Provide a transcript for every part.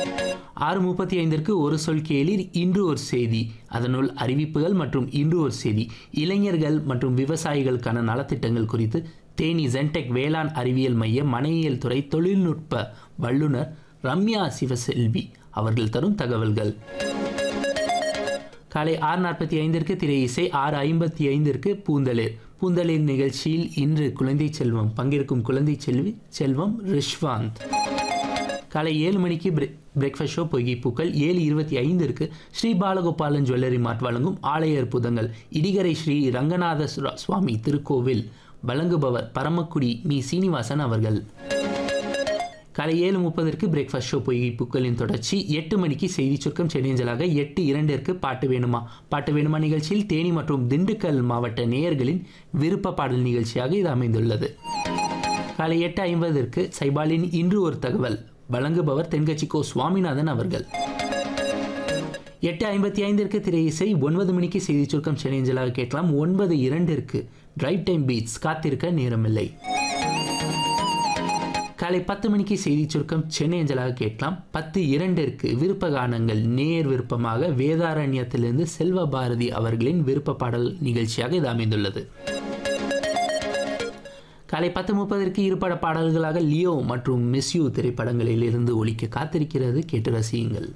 ஆறு முப்பத்தி ஐந்திற்கு ஒரு சொல் கேளீர் இன்று ஒரு செய்தி அதனுள் அறிவிப்புகள் மற்றும் இன்று ஒரு செய்தி இளைஞர்கள் மற்றும் விவசாயிகளுக்கான நலத்திட்டங்கள் குறித்து தேனி ஜென்டெக் வேளாண் அறிவியல் மைய மனையியல் துறை தொழில்நுட்ப வல்லுநர் ரம்யா சிவசெல்வி அவர்கள் தரும் தகவல்கள் காலை ஆறு நாற்பத்தி ஐந்திற்கு திரை இசை ஆறு ஐம்பத்தி ஐந்திற்கு பூந்தளிர் பூந்தளிர் நிகழ்ச்சியில் இன்று குழந்தை செல்வம் பங்கேற்கும் குழந்தை செல்வி செல்வம் ரிஷ்வாந்த் காலை ஏழு மணிக்கு பிரே- பிரேக்ஃபாஸ்ட் ஷோ பொய்கைப்பூக்கள் ஏழு இருபத்தி ஐந்திற்கு ஸ்ரீ பாலகோபாலன் ஜுவல்லரி மார்ட் வழங்கும் ஆலய அற்புதங்கள் இடிகரை ஸ்ரீ ரங்கநாத சுர- சுவாமி திருக்கோவில் வழங்குபவர் பரமக்குடி மீ சீனிவாசன் அவர்கள் காலை ஏழு முப்பதற்கு பிரேக்ஃபாஸ்ட் ஷோ பொய்கைப்பூக்களின் தொடர்ச்சி எட்டு மணிக்கு செய்தி சுருக்கம் செடியஞ்சலாக எட்டு இரண்டிற்கு பாட்டு வேணுமா பாட்டு வேணுமா நிகழ்ச்சியில் தேனி மற்றும் திண்டுக்கல் மாவட்ட நேயர்களின் விருப்ப பாடல் நிகழ்ச்சியாக இது அமைந்துள்ளது காலை எட்டு ஐம்பதற்கு சைபாலின் இன்று ஒரு தகவல் வழங்குபவர் தென்கட்சி கோ சுவாமிநாதன் அவர்கள் எட்டு ஐம்பத்தி ஐந்திற்கு திரை இசை ஒன்பது மணிக்கு செய்தி சுருக்கம் சென்னைஞ்சலாக கேட்கலாம் ஒன்பது இரண்டிற்கு டிரைவ் டைம் பீட்ஸ் காத்திருக்க நேரமில்லை காலை பத்து மணிக்கு செய்தி சுருக்கம் சென்னை அஞ்சலாக கேட்கலாம் பத்து இரண்டிற்கு விருப்ப கானங்கள் நேர் விருப்பமாக வேதாரண்யத்திலிருந்து செல்வ பாரதி அவர்களின் விருப்ப பாடல் நிகழ்ச்சியாக இது அமைந்துள்ளது காலை பத்து முப்பதற்கு இருபட பாடல்களாக லியோ மற்றும் மிஸ்யூ திரைப்படங்களில் இருந்து ஒலிக்க காத்திருக்கிறது கேட்டு ரசியுங்கள்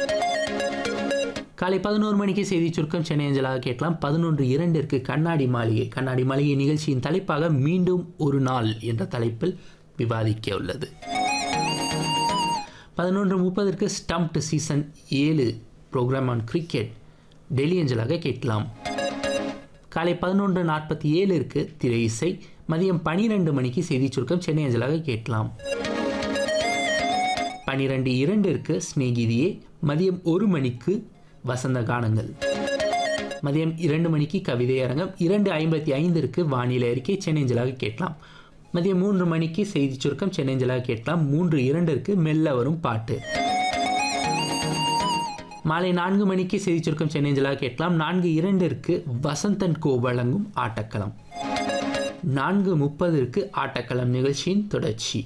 காலை பதினோரு மணிக்கு செய்தி சுருக்கம் சென்னை அஞ்சலாக கேட்கலாம் பதினொன்று இரண்டிற்கு கண்ணாடி மாளிகை கண்ணாடி மாளிகை நிகழ்ச்சியின் தலைப்பாக மீண்டும் ஒரு நாள் என்ற தலைப்பில் விவாதிக்க உள்ளது பதினொன்று முப்பதற்கு ஸ்டம்ப்ட் சீசன் ஏழு ப்ரோக்ராம் ஆன் கிரிக்கெட் டெல்லி அஞ்சலாக கேட்கலாம் காலை பதினொன்று நாற்பத்தி ஏழிற்கு திரை இசை மதியம் பனிரெண்டு மணிக்கு செய்தி சுருக்கம் சென்னை அஞ்சலாக கேட்கலாம் பனிரெண்டு இரண்டிற்கு ஸ்நேகிதியே மதியம் ஒரு மணிக்கு வசந்த கானங்கள் மதியம் இரண்டு மணிக்கு கவிதை அரங்கம் இரண்டு ஐம்பத்தி ஐந்திற்கு வானிலை அறிக்கை சென்னைஞ்சலாக கேட்கலாம் மதியம் மூன்று மணிக்கு செய்தி சுருக்கம் சென்னைஞ்சலாக கேட்கலாம் மூன்று இரண்டிற்கு மெல்ல வரும் பாட்டு மாலை நான்கு மணிக்கு செய்தி சுருக்கம் சென்னைஞ்சலாக கேட்கலாம் நான்கு இரண்டிற்கு வசந்தன் கோ வழங்கும் ஆட்டக்களம் நான்கு முப்பதற்கு ஆட்டக்களம் நிகழ்ச்சியின் தொடர்ச்சி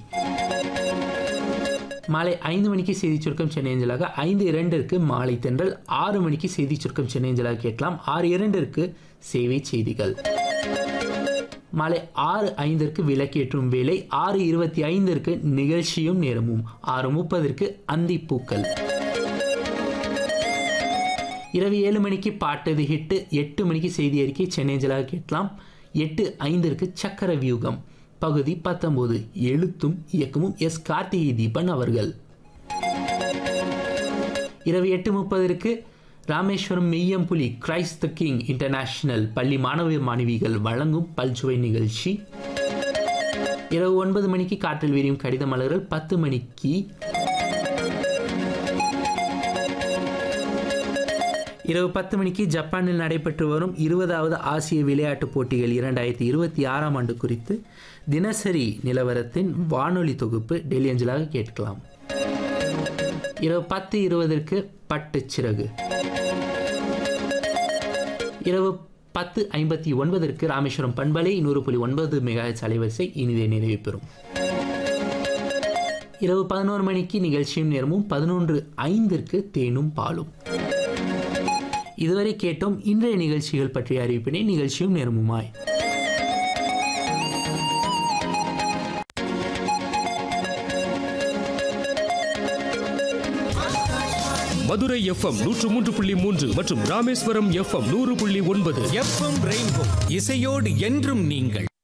மாலை ஐந்து மணிக்கு செய்தி சுருக்கம் சென்னை அஞ்சலாக ஐந்து இரண்டிற்கு மாலை தென்றல் ஆறு மணிக்கு செய்தி சுருக்கம் சென்னை அஞ்சலாக கேட்கலாம் ஆறு இரண்டிற்கு சேவை செய்திகள் மாலை ஆறு ஐந்திற்கு விளக்கேற்றும் வேலை ஆறு இருபத்தி ஐந்திற்கு நிகழ்ச்சியும் நேரமும் ஆறு முப்பதற்கு அந்திப்பூக்கள் இரவு ஏழு மணிக்கு பாட்டது ஹிட்டு எட்டு மணிக்கு செய்தி அறிக்கை சென்னை அஞ்சலாக கேட்கலாம் எட்டு ஐந்திற்கு சக்கர வியூகம் பகுதி பத்தொன்பது எழுத்தும் இயக்கமும் எஸ் கார்த்திகை தீபன் அவர்கள் இரவு எட்டு முப்பதற்கு Rameswaram Meyyampuli Christ the King international பள்ளி மாணவ மாணவிகள் வழங்கும் பல்சுவை நிகழ்ச்சி இரவு ஒன்பது மணிக்கு காற்றில் விரியும் கடித மலர்கள் பத்து மணிக்கு இரவு பத்து மணிக்கு ஜப்பானில் நடைபெற்று வரும் இருபதாவது ஆசிய விளையாட்டுப் போட்டிகள் இரண்டாயிரத்தி இருபத்தி ஆறாம் ஆண்டு குறித்து தினசரி நிலவரத்தின் வானொலி தொகுப்பு டெல்லி அஞ்சலாக கேட்கலாம் இரவு பத்து இருபதற்கு பட்டுச் சிறகு இரவு பத்து ஐம்பத்தி ஒன்பதற்கு ராமேஸ்வரம் பண்பலை நூறு புள்ளி ஒன்பது மெகாஹெச் அலைவரிசை இனிதே நிறைவு பெறும் இரவு பதினோரு மணிக்கு நிகழ்ச்சியும் நேரமும் பதினொன்று ஐந்திற்கு தேனும் பாலும் இதுவரை கேட்டோம் இன்றைய நிகழ்ச்சிகள் பற்றிய அறிவிப்பினை நிகழ்ச்சியும் நேரமுமாய் மதுரை எஃப்எம் நூற்று மூன்று புள்ளி மூன்று மற்றும் ராமேஸ்வரம் எஃப்எம் நூறு புள்ளி ஒன்பது எஃப்எம் ரெயின்போ இசையோடு என்றும் நீங்கள்